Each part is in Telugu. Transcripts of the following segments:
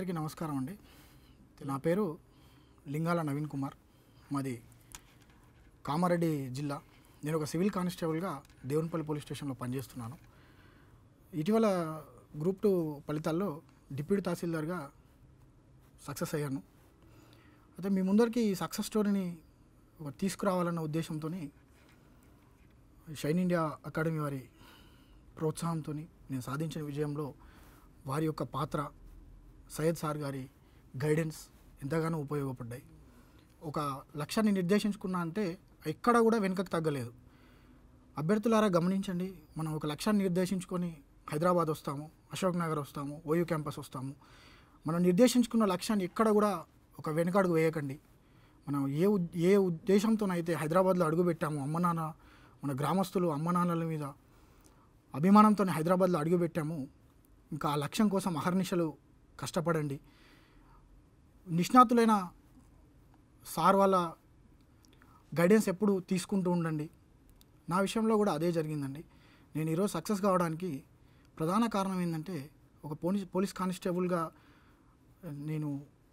అందరికీ నమస్కారం అండి నా పేరు లింగాల నవీన్ కుమార్ మాది కామారెడ్డి జిల్లా నేను ఒక సివిల్ కానిస్టేబుల్గా దేవునిపల్లి పోలీస్ స్టేషన్లో పనిచేస్తున్నాను ఇటీవల గ్రూప్ టూ ఫలితాల్లో డిప్యూటీ తహసీల్దార్గా సక్సెస్ అయ్యాను అయితే మీ ముందరికి ఈ సక్సెస్ స్టోరీని ఒక తీసుకురావాలన్న ఉద్దేశంతో షైన్ ఇండియా అకాడమీ వారి ప్రోత్సాహంతో నేను సాధించిన విజయంలో వారి యొక్క పాత్ర సయ్యద్ సార్ గారి గైడెన్స్ ఎంతగానో ఉపయోగపడ్డాయి ఒక లక్ష్యాన్ని నిర్దేశించుకున్నా అంటే ఎక్కడ కూడా వెనుకకు తగ్గలేదు అభ్యర్థులారా గమనించండి మనం ఒక లక్ష్యాన్ని నిర్దేశించుకొని హైదరాబాద్ వస్తాము అశోక్ నగర్ వస్తాము ఓయూ క్యాంపస్ వస్తాము మనం నిర్దేశించుకున్న లక్ష్యాన్ని ఎక్కడ కూడా ఒక వెనుకడుగు వేయకండి మనం ఏ ఉద్- ఏ ఉద్దేశంతోనైతే హైదరాబాద్లో అడుగుపెట్టాము అమ్మ నాన్న మన గ్రామస్తులు అమ్మ నాన్నల మీద అభిమానంతో హైదరాబాద్లో అడుగుపెట్టాము ఇంకా ఆ లక్ష్యం కోసం అహర్నిశలు కష్టపడండి నిష్ణాతులైన సార్ వాళ్ళ గైడెన్స్ ఎప్పుడు తీసుకుంటూ ఉండండి నా విషయంలో కూడా అదే జరిగిందండి నేను ఈరోజు సక్సెస్ కావడానికి ప్రధాన కారణం ఏంటంటే ఒక పోలీస్ పోలీస్ కానిస్టేబుల్గా నేను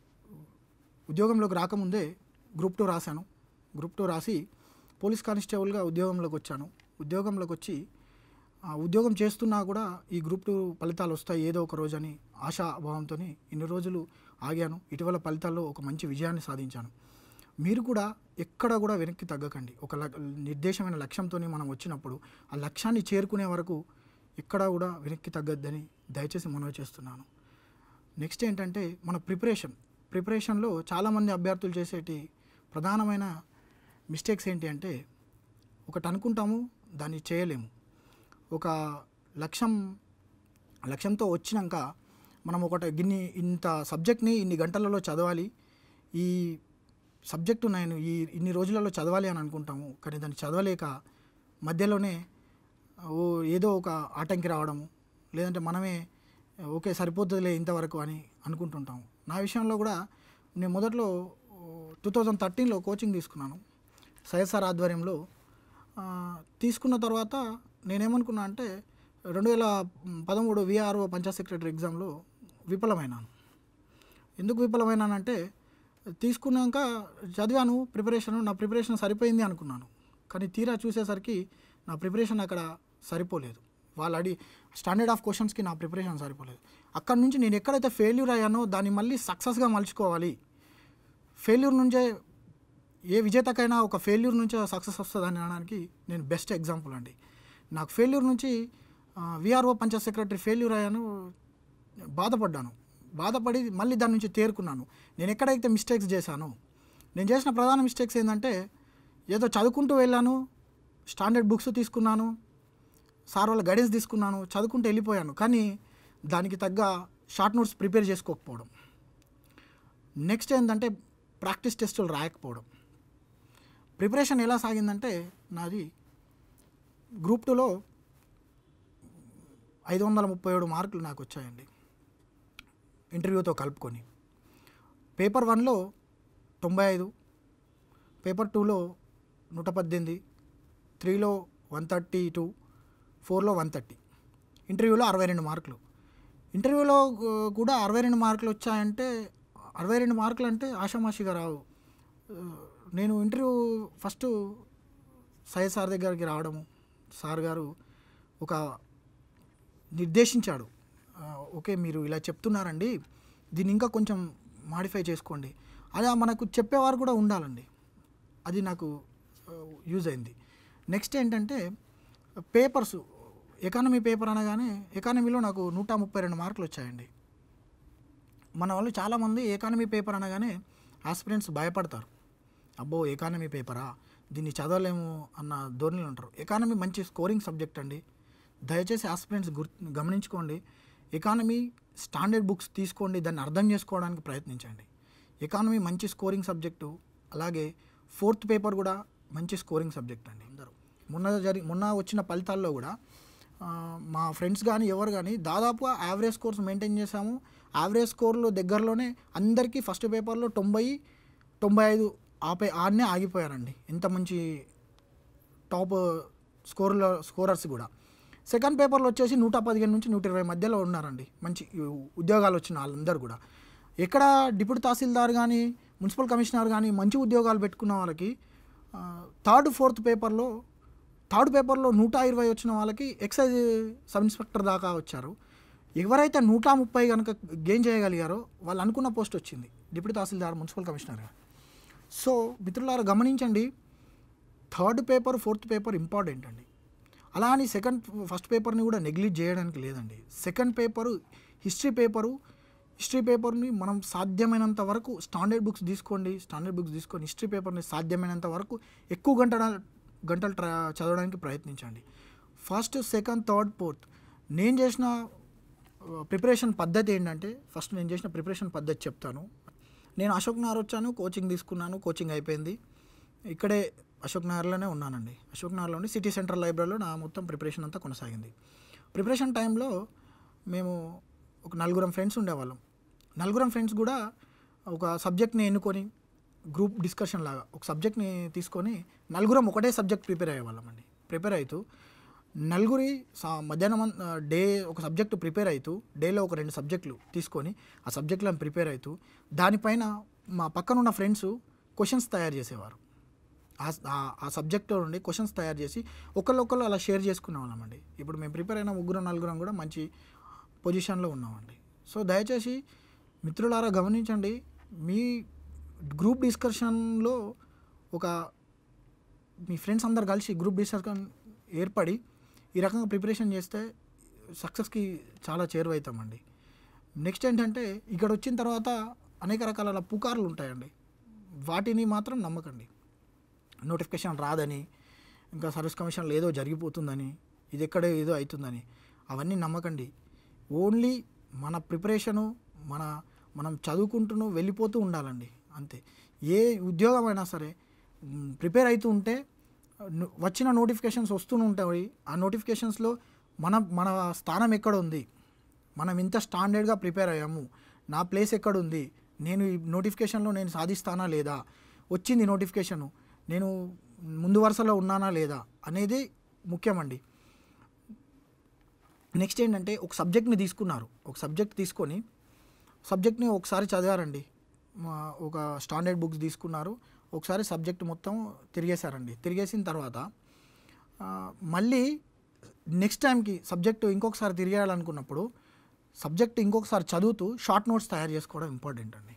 ఉద్యోగంలోకి రాకముందే గ్రూప్ టూ రాశాను గ్రూప్ టూ రాసి పోలీస్ కానిస్టేబుల్గా ఉద్యోగంలోకి వచ్చాను ఉద్యోగంలోకి వచ్చి ఆ ఉద్యోగం చేస్తున్నా కూడా ఈ గ్రూప్ టూ ఫలితాలు వస్తాయి ఏదో ఒక రోజు అని ఆశాభావంతో ఇన్ని రోజులు ఆగాను ఇటీవల ఫలితాల్లో ఒక మంచి విజయాన్ని సాధించాను మీరు కూడా ఎక్కడ కూడా వెనక్కి తగ్గకండి ఒక ల- నిర్దేశమైన లక్ష్యంతో మనం వచ్చినప్పుడు ఆ లక్ష్యాన్ని చేరుకునే వరకు ఎక్కడా కూడా వెనక్కి తగ్గద్దని దయచేసి మనవి చేస్తున్నాను నెక్స్ట్ ఏంటంటే మన ప్రిపరేషన్ ప్రిపరేషన్లో చాలామంది అభ్యర్థులు చేసేటి ప్రధానమైన మిస్టేక్స్ ఏంటి అంటే ఒకటి అనుకుంటాము దాన్ని చేయలేము ఒక లక్ష్యం లక్ష్యంతో వచ్చినాక మనం ఒకటి గిన్ని ఇంత సబ్జెక్ట్ని ఇన్ని గంటలలో చదవాలి ఈ సబ్జెక్టు నేను ఈ ఇన్ని రోజులలో చదవాలి అని అనుకుంటాము కానీ దాన్ని చదవలేక మధ్యలోనే ఓ ఏదో ఒక ఆటంకి రావడము లేదంటే మనమే ఓకే సరిపోతుందిలే ఇంతవరకు అని అనుకుంటుంటాము నా విషయంలో కూడా నేను మొదట్లో టూ థౌజండ్ థర్టీన్లో కోచింగ్ తీసుకున్నాను సయ్యద్ సార్ ఆధ్వర్యంలో ఆ, తీసుకున్న తర్వాత నేనేమనుకున్నా అంటే రెండు వేల పదమూడు విఆర్ఓ పంచాయత్ సెక్రటరీ ఎగ్జామ్లో విఫలమైనాను ఎందుకు విఫలమైనానంటే తీసుకున్నాక చదివాను ప్రిపరేషన్ నా ప్రిపరేషన్ సరిపోయింది అనుకున్నాను కానీ తీరా చూసేసరికి నా ప్రిపరేషన్ అక్కడ సరిపోలేదు వాళ్ళు అడి స్టాండర్డ్ ఆఫ్ క్వశ్చన్స్కి నా ప్రిపరేషన్ సరిపోలేదు అక్కడ నుంచి నేను ఎక్కడైతే ఫెయిల్యూర్ అయ్యానో దాన్ని మళ్ళీ సక్సెస్గా మలుచుకోవాలి ఫెయిల్యూర్ నుంచే ఏ విజేతకైనా ఒక ఫెయిల్యూర్ నుంచే సక్సెస్ వస్తుందని అనడానికి నేను బెస్ట్ ఎగ్జాంపుల్ అండి నాకు ఫెయిల్యూర్ నుంచి విఆర్ఓ పంచాయత్ సెక్రటరీ ఫెయిల్యూర్ అయ్యాను బాధపడ్డాను బాధపడి మళ్ళీ దాని నుంచి తేరుకున్నాను నేను ఎక్కడైతే మిస్టేక్స్ చేశానో నేను చేసిన ప్రధాన మిస్టేక్స్ ఏంటంటే ఏదో చదువుకుంటూ వెళ్ళాను స్టాండర్డ్ బుక్స్ తీసుకున్నాను సార్ వాళ్ళ గైడెన్స్ తీసుకున్నాను చదువుకుంటూ వెళ్ళిపోయాను కానీ దానికి తగ్గ షార్ట్ నోట్స్ ప్రిపేర్ చేసుకోకపోవడం నెక్స్ట్ ఏంటంటే ప్రాక్టీస్ టెస్టులు రాయకపోవడం ప్రిపరేషన్ ఎలా సాగిందంటే నాది గ్రూప్ టూలో ఐదు వందల ముప్పై ఏడు మార్కులు నాకు వచ్చాయండి ఇంటర్వ్యూతో కలుపుకొని పేపర్ వన్లో తొంభై ఐదు పేపర్ టూలో నూట పద్దెనిమిది త్రీలో వన్ థర్టీ టూ ఫోర్లో వన్ థర్టీ ఇంటర్వ్యూలో అరవై రెండు మార్కులు ఇంటర్వ్యూలో గు- కూడా అరవై రెండు మార్కులు వచ్చాయంటే అరవై రెండు మార్కులు అంటే ఆషామాషిగా రావు ఆ, నేను ఇంటర్వ్యూ ఫస్ట్ సయ్యద్ సార్ దగ్గరికి రావడము సార్ గారు ఒక నిర్దేశించాడు ఆ, ఓకే మీరు ఇలా చెప్తున్నారండి దీన్ని ఇంకా కొంచెం మాడిఫై చేసుకోండి అలా మనకు చెప్పేవారు కూడా ఉండాలండి అది నాకు యూజ్ అయింది నెక్స్ట్ ఏంటంటే పేపర్స్ ఎకానమీ పేపర్ అనగానే ఎకానమీలో నాకు నూట ముప్పై రెండు మార్కులు వచ్చాయండి మన వాళ్ళు చాలామంది ఎకానమీ పేపర్ అనగానే ఆస్పిరెంట్స్ భయపడతారు అబ్బో ఎకానమీ పేపరా దీన్ని చదవలేము అన్న ధోరణిలో ఉంటారు ఎకానమీ మంచి స్కోరింగ్ సబ్జెక్ట్ అండి దయచేసి ఆస్పిరెంట్స్ గుర్ గమనించుకోండి ఎకానమీ స్టాండర్డ్ బుక్స్ తీసుకోండి దాన్ని అర్థం చేసుకోవడానికి ప్రయత్నించండి ఎకానమీ మంచి స్కోరింగ్ సబ్జెక్టు అలాగే ఫోర్త్ పేపర్ కూడా మంచి స్కోరింగ్ సబ్జెక్ట్ అండి అందరూ మొన్న జరి మొన్న వచ్చిన ఫలితాల్లో కూడా ఆ, మా ఫ్రెండ్స్ కానీ ఎవరు కానీ దాదాపుగా యావరేజ్ స్కోర్స్ మెయింటైన్ చేశాము యావరేజ్ స్కోర్లు దగ్గరలోనే అందరికీ ఫస్ట్ పేపర్లో తొంభై తొంభై ఐదు ఆపే ఆడనే ఆగిపోయారండి ఎంత మంచి టాప్ స్కోర్లో స్కోరర్స్ కూడా సెకండ్ పేపర్లో వచ్చేసి నూట పదిహేను నుంచి నూట ఇరవై మధ్యలో ఉన్నారండి మంచి ఉద్యోగాలు వచ్చిన వాళ్ళందరూ కూడా ఎక్కడ డిప్యూటీ తహసీల్దార్ కానీ మున్సిపల్ కమిషనర్ కానీ మంచి ఉద్యోగాలు పెట్టుకున్న వాళ్ళకి ఆ, థర్డ్ ఫోర్త్ పేపర్లో థర్డ్ పేపర్లో నూట ఇరవై వచ్చిన వాళ్ళకి ఎక్సైజ్ సబ్ ఇన్స్పెక్టర్ దాకా వచ్చారు ఎవరైతే నూట ముప్పై కనుక గెయిన్ చేయగలిగారో వాళ్ళు అనుకున్న పోస్ట్ వచ్చింది డిప్యూటీ తహసీల్దార్ మున్సిపల్ కమిషనర్గా సో మిత్రులారా గమనించండి third paper fourth paper important అండి అలా అని సెకండ్ ఫస్ట్ పేపర్ని కూడా నెగ్లెక్ట్ చేయడానికి లేదండి second paper history paper history పేపర్ని మనం సాధ్యమైనంత వరకు స్టాండర్డ్ బుక్స్ తీసుకోండి స్టాండర్డ్ బుక్స్ తీసుకొని హిస్టరీ పేపర్ని సాధ్యమైనంత వరకు ఎక్కువ గంటల గంటలు ట్రా చదవడానికి ప్రయత్నించండి ఫస్ట్ సెకండ్ థర్డ్ ఫోర్త్ నేను చేసిన ప్రిపరేషన్ పద్ధతి ఏంటంటే ఫస్ట్ నేను చేసిన ప్రిపరేషన్ పద్ధతి చెప్తాను నేను అశోక్ నగర్ వచ్చాను కోచింగ్ తీసుకున్నాను కోచింగ్ అయిపోయింది ఇక్కడే అశోక్ నగర్లోనే ఉన్నానండి అశోక్ నగర్లోని సిటీ సెంట్రల్ లైబ్రరీలో నా మొత్తం ప్రిపరేషన్ అంతా కొనసాగింది ప్రిపరేషన్ టైంలో మేము ఒక నలుగురం ఫ్రెండ్స్ ఉండేవాళ్ళం నలుగురం ఫ్రెండ్స్ కూడా ఒక సబ్జెక్ట్ని ఎన్నుకొని గ్రూప్ డిస్కషన్ లాగా ఒక సబ్జెక్ట్ని తీసుకొని నలుగురం ఒకటే సబ్జెక్ట్ ప్రిపేర్ అయ్యేవాళ్ళం అండి ప్రిపేర్ అవుతూ నలుగురి సా- మధ్యాహ్నం అన్- ఆ, డే ఒక సబ్జెక్టు ప్రిపేర్ అవుతూ డేలో ఒక రెండు సబ్జెక్టులు తీసుకొని ఆ సబ్జెక్టులను ప్రిపేర్ అవుతూ దానిపైన మా పక్కన ఉన్న ఫ్రెండ్స్ క్వశ్చన్స్ తయారు చేసేవారు ఆ- ఆ- ఆ సబ్జెక్ట్లో నుండి క్వశ్చన్స్ తయారు చేసి ఒకళ్ళొకళ్ళు అలా షేర్ చేసుకునే వాళ్ళమండి ఇప్పుడు మేము ప్రిపేర్ అయిన ముగ్గురు నలుగురం కూడా మంచి పొజిషన్లో ఉన్నామండి సో దయచేసి మిత్రులారా గమనించండి మీ గ్రూప్ డిస్కషన్లో ఒక మీ ఫ్రెండ్స్ అందరు కలిసి గ్రూప్ డిస్కషన్ ఏర్పడి ఈ రకంగా ప్రిపరేషన్ చేస్తే సక్సెస్కి చాలా చేరువవుతామండి నెక్స్ట్ ఏంటంటే ఇక్కడ వచ్చిన తర్వాత అనేక రకాల పుకార్లు ఉంటాయండి వాటిని మాత్రం నమ్మకండి నోటిఫికేషన్ రాదని ఇంకా సర్వీస్ కమిషన్లో ఏదో జరిగిపోతుందని ఇది ఎక్కడ ఏదో అవుతుందని అవన్నీ నమ్మకండి ఓన్లీ మన ప్రిపరేషను మన మనం చదువుకుంటూ వెళ్ళిపోతూ ఉండాలండి అంతే ఏ ఉద్యోగమైనా సరే మ్, ప్రిపేర్ అవుతూ ఉంటే ను- వచ్చిన నోటిఫికేషన్స్ వస్తూనే ఉంటాయి ఆ నోటిఫికేషన్స్లో మన మన స్థానం ఎక్కడ ఉంది మనం ఇంత స్టాండర్డ్గా ప్రిపేర్ అయ్యాము నా ప్లేస్ ఎక్కడ ఉంది నేను ఈ నోటిఫికేషన్లో నేను సాధిస్తానా లేదా వచ్చింది నోటిఫికేషను నేను ముందు వరుసలో ఉన్నానా లేదా అనేది ముఖ్యమండి నెక్స్ట్ ఏంటంటే ఒక సబ్జెక్ట్ని తీసుకున్నారు ఒక సబ్జెక్ట్ తీసుకొని సబ్జెక్ట్ని ఒకసారి చదివారండి మా- ఒక స్టాండర్డ్ బుక్స్ తీసుకున్నారు ఒకసారి సబ్జెక్ట్ మొత్తం తిరిగేశారండి తిరిగేసిన తర్వాత ఆ, మళ్ళీ నెక్స్ట్ టైంకి సబ్జెక్టు ఇంకొకసారి తిరిగేయాలనుకున్నప్పుడు సబ్జెక్ట్ ఇంకొకసారి చదువుతూ షార్ట్ నోట్స్ తయారు చేసుకోవడం ఇంపార్టెంట్ అండి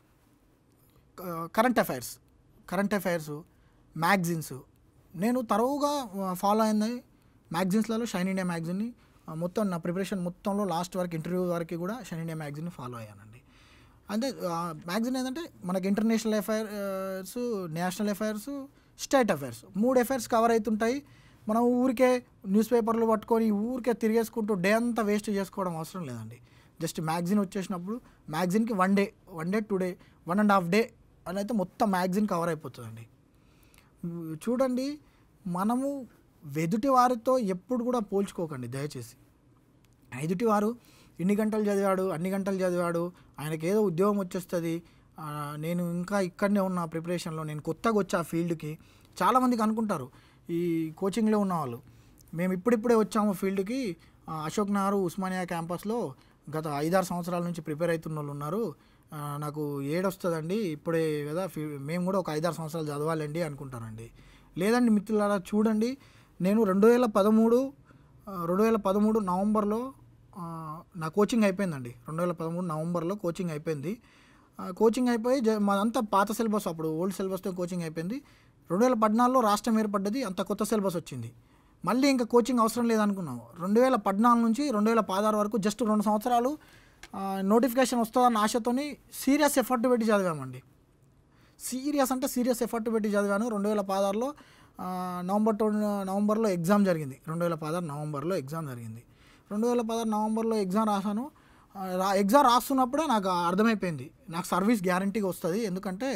current affairs current affairs magazines నేను తరువుగా ఫాలో అయింది మ్యాగజిన్స్లలో షైన్ ఇండియా మ్యాగజిన్ని ఆ, మొత్తం నా ప్రిపరేషన్ మొత్తంలో లాస్ట్ వరకు ఇంటర్వ్యూ వరకు కూడా షైన్ ఇండియా మ్యాగజిన్ని ఫాలో అయ్యానండి అంటే మ్యాగజిన్ ఏంటంటే మనకి international affairs national affairs state affairs మూడు అఫైర్స్ కవర్ అవుతుంటాయి మనం ఊరికే న్యూస్ పేపర్లు పట్టుకొని ఊరికే తిరిగేసుకుంటూ డే అంతా వేస్ట్ చేసుకోవడం అవసరం లేదండి జస్ట్ మ్యాగజిన్ వచ్చేసినప్పుడు మ్యాగజిన్కి one day one day two day one and half day అని అయితే మొత్తం మ్యాగజిన్ కవర్ అయిపోతుందండి ఉమ్, చూడండి మనము వెదుటి వారితో ఎప్పుడు కూడా పోల్చుకోకండి దయచేసి ఎదుటివారు ఇన్ని గంటలు చదివాడు అన్ని గంటలు చదివాడు ఆయనకి ఏదో ఉద్యోగం వచ్చేస్తుంది ఆ, నేను ఇంకా ఇక్కడనే ఉన్న ప్రిపరేషన్లో నేను కొత్తగా వచ్చా ఆ ఫీల్డ్కి చాలామందికి అనుకుంటారు ఈ కోచింగ్లో ఉన్న వాళ్ళు మేము ఇప్పుడిప్పుడే వచ్చాము ఫీల్డ్కి ఆ, అశోక్ నగర్ ఉస్మానియా క్యాంపస్లో గత ఐదారు సంవత్సరాల నుంచి ప్రిపేర్ అవుతున్న వాళ్ళు ఉన్నారు ఆ, నాకు ఏడొస్తుందండి ఇప్పుడే కదా ఫీ- మేము కూడా ఒక ఐదారు సంవత్సరాలు చదవాలండి అనుకుంటారండి లేదండి మిత్రులారా చూడండి నేను రెండు వేల పదమూడు ఆ, రెండు వేల పదమూడు నవంబర్లో ఆ, నా కోచింగ్ అయిపోయిందండి రెండు వేల పదమూడు నవంబర్లో కోచింగ్ అయిపోయింది ఆ, కోచింగ్ అయిపోయి జ మాదంతా పాత సిలబస్ అప్పుడు ఓల్డ్ సిలబస్తో కోచింగ్ అయిపోయింది రెండు వేల పద్నాలుగులో రాష్ట్రం ఏర్పడ్డది అంత కొత్త సిలబస్ వచ్చింది మళ్ళీ ఇంకా కోచింగ్ అవసరం లేదనుకున్నాం రెండు వేల పద్నాలుగు నుంచి రెండు వేల పదహారు వరకు జస్ట్ రెండు సంవత్సరాలు నోటిఫికేషన్ వస్తుందన్న ఆశతోని సీరియస్ ఎఫర్ట్ పెట్టి చదివామండి సీరియస్ అంటే సీరియస్ ఎఫర్ట్ పెట్టి చదివాను రెండు వేల పదహారులో ఆ, నవంబర్ టూ నవంబర్లో ఎగ్జామ్ జరిగింది రెండు వేల పదహారు నవంబర్లో ఎగ్జామ్ జరిగింది రెండు వేల పదహారు నవంబర్లో ఎగ్జామ్ రాశాను ఆ, రా ఎగ్జామ్ రాస్తున్నప్పుడే నాకు అర్థమైపోయింది నాకు సర్వీస్ గ్యారంటీగా వస్తుంది ఎందుకంటే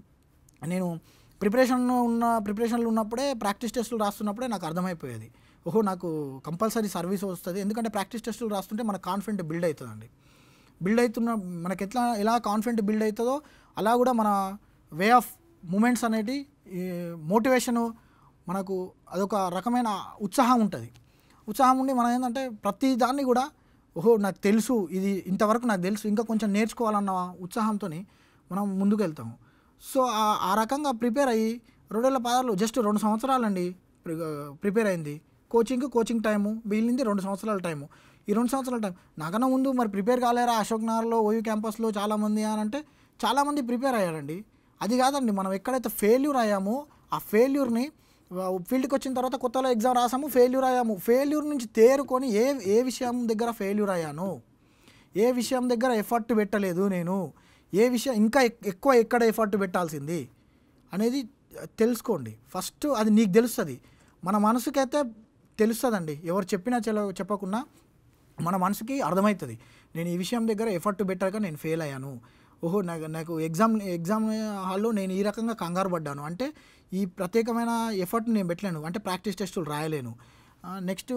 నేను ప్రిపరేషన్ ఉన్న ప్రిపరేషన్లో ఉన్నప్పుడే ప్రాక్టీస్ టెస్టులు రాస్తున్నప్పుడే నాకు అర్థమైపోయేది ఓహో నాకు కంపల్సరీ సర్వీస్ వస్తుంది ఎందుకంటే ప్రాక్టీస్ టెస్టులు రాస్తుంటే మన కాన్ఫిడెంట్ బిల్డ్ అవుతుందండి బిల్డ్ అవుతున్న మనకి ఎట్లా ఎలా కాన్ఫిడెంట్ బిల్డ్ అవుతుందో అలా కూడా మన వే ఆఫ్ మూమెంట్స్ అనేటి మోటివేషను మనకు అదొక రకమైన ఉత్సాహం ఉంటుంది ఉత్సాహం ఉండి మనం ఏంటంటే ప్రతి దాన్ని కూడా ఓహో నాకు తెలుసు ఇది ఇంతవరకు నాకు తెలుసు ఇంకా కొంచెం నేర్చుకోవాలన్న ఉత్సాహంతో మనం ముందుకు వెళ్తాము సో ఆ- ఆ రకంగా ప్రిపేర్ అయ్యి రెండు వేల పదహారులో జస్ట్ రెండు సంవత్సరాలండి ప్రి- ప్రిపేర్ అయింది కోచింగ్ కోచింగ్ టైము మిగిలింది రెండు సంవత్సరాల టైము ఈ రెండు సంవత్సరాల టైం నాకన్నా ముందు మరి ప్రిపేర్ కాలేరా అశోక్ నగర్లో ఓయూ క్యాంపస్లో చాలామంది అని అంటే చాలామంది ప్రిపేర్ అయ్యారండి అది కాదండి మనం ఎక్కడైతే ఫెయిల్యూర్ అయ్యామో ఆ ఫెయిల్యూర్ని ఫీల్డ్కి వచ్చిన తర్వాత కొత్తలో ఎగ్జామ్ రాసాము ఫెయిల్యూర్ అయ్యాము ఫెయిల్యూర్ నుంచి తేరుకొని ఏ ఏ విషయం దగ్గర ఫెయిల్యూర్ అయ్యాను ఏ విషయం దగ్గర ఎఫర్ట్ పెట్టలేదు నేను ఏ విషయం ఇంకా ఎక్- ఎక్కువ ఎక్కడ ఎఫర్ట్ పెట్టాల్సింది అనేది తెలుసుకోండి ఫస్ట్ అది నీకు తెలుస్తుంది మన మనసుకైతే తెలుస్తుందండి ఎవరు చెప్పినా చెల చెప్పకున్నా మన మనసుకి అర్థమవుతుంది నేను ఈ విషయం దగ్గర ఎఫర్ట్ పెట్టాక నేను ఫెయిల్ అయ్యాను ఓహో నాకు నాకు ఎగ్జామ్ ఎగ్జామ్ హాల్లో నేను ఈ రకంగా కంగారు పడ్డాను అంటే ఈ ప్రత్యేకమైన ఎఫర్ట్ నేను పెట్టలేను అంటే ప్రాక్టీస్ టెస్టులు రాయలేను నెక్స్ట్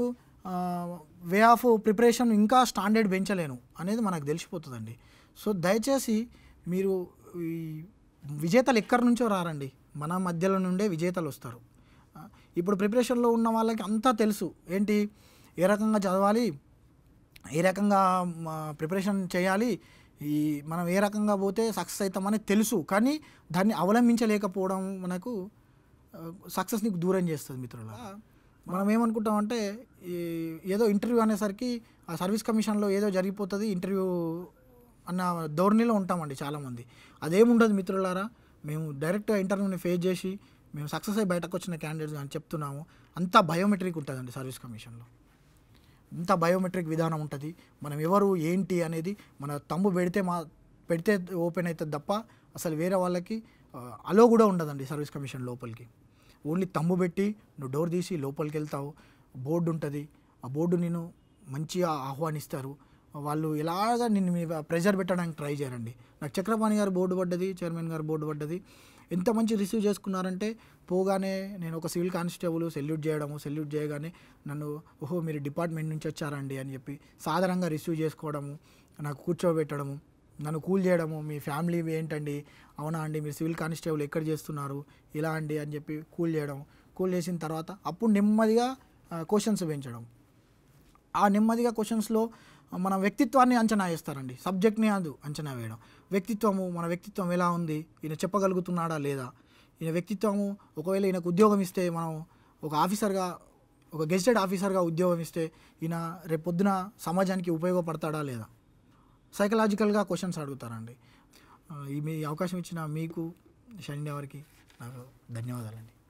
వే ఆఫ్ ప్రిపరేషన్ ఇంకా స్టాండర్డ్ పెంచలేను అనేది మనకు తెలిసిపోతుందండి సో దయచేసి మీరు ఈ విజేతలు ఎక్కడి నుంచో రారండి మన మధ్యలో నుండే విజేతలు వస్తారు ఆ, ఇప్పుడు ప్రిపరేషన్లో ఉన్న వాళ్ళకి అంతా తెలుసు ఏంటి ఏ రకంగా చదవాలి ఏ రకంగా ప్రిపరేషన్ చేయాలి ఈ మనం ఏ రకంగా పోతే సక్సెస్ అవుతామని తెలుసు కానీ దాన్ని అవలంబించలేకపోవడం మనకు సక్సెస్ని దూరం చేస్తుంది మిత్రుల మనం ఏమనుకుంటామంటే ఈ ఏదో ఇంటర్వ్యూ అనేసరికి ఆ సర్వీస్ కమిషన్లో ఏదో జరిగిపోతుంది ఇంటర్వ్యూ అన్న ధోరణిలో ఉంటామండి చాలామంది అదేముండదు మిత్రులారా మేము డైరెక్ట్గా ఇంటర్వ్యూని ఫేస్ చేసి మేము సక్సెస్ అయ్యి బయటకు వచ్చిన క్యాండిడేట్స్ అని చెప్తున్నాము అంతా బయోమెట్రిక్ ఉంటుందండి సర్వీస్ కమిషన్లో ఇంత బయోమెట్రిక్ విధానం ఉంటుంది మనం ఎవరు ఏంటి అనేది మన తమ్ము పెడితే మా పెడితే ఓపెన్ అవుతుంది తప్ప అసలు వేరే వాళ్ళకి ఆ, అలో కూడా ఉండదండి సర్వీస్ కమిషన్ లోపలికి ఓన్లీ తమ్ము పెట్టి నువ్వు డోర్ తీసి లోపలికి వెళ్తావు బోర్డు ఉంటుంది ఆ బోర్డు నేను మంచిగా ఆహ్వానిస్తారు వాళ్ళు ఎలాగా నిన్ను మీద ప్రెజర్ పెట్టడానికి ట్రై చేయరండి నాకు చక్రపాణి గారు బోర్డు పడ్డది చైర్మన్ గారు బోర్డు పడ్డది ఎంత మంచి రిసీవ్ చేసుకున్నారంటే పోగానే నేను ఒక సివిల్ కానిస్టేబుల్ సెల్యూట్ చేయడము సెల్యూట్ చేయగానే నన్ను ఓహో మీరు డిపార్ట్మెంట్ నుంచి వచ్చారండి అని చెప్పి సాధారణంగా రిసీవ్ చేసుకోవడము నాకు కూర్చోబెట్టడము నన్ను కూల్ చేయడము మీ ఫ్యామిలీ ఏంటండి అవునా అండి మీరు సివిల్ కానిస్టేబుల్ ఎక్కడ చేస్తున్నారు ఇలా అండి అని చెప్పి కూల్ చేయడం కూల్ చేసిన తర్వాత అప్పుడు నెమ్మదిగా క్వశ్చన్స్ పెంచడం ఆ నెమ్మదిగా క్వశ్చన్స్లో మన వ్యక్తిత్వాన్ని అంచనా వేస్తారండి సబ్జెక్ట్ని అది అంచనా వేయడం వ్యక్తిత్వము మన వ్యక్తిత్వం ఎలా ఉంది ఈయన చెప్పగలుగుతున్నాడా లేదా ఈయన వ్యక్తిత్వము ఒకవేళ ఈయనకు ఉద్యోగం ఇస్తే మనం ఒక ఆఫీసర్గా ఒక గెజిటెడ్ ఆఫీసర్గా ఉద్యోగం ఇస్తే ఈయన రేపొద్దున సమాజానికి ఉపయోగపడతాడా లేదా సైకలాజికల్గా క్వశ్చన్స్ అడుగుతారండి ఆ, ఈ మీ అవకాశం ఇచ్చిన మీకు శని వారికి నాకు ధన్యవాదాలండి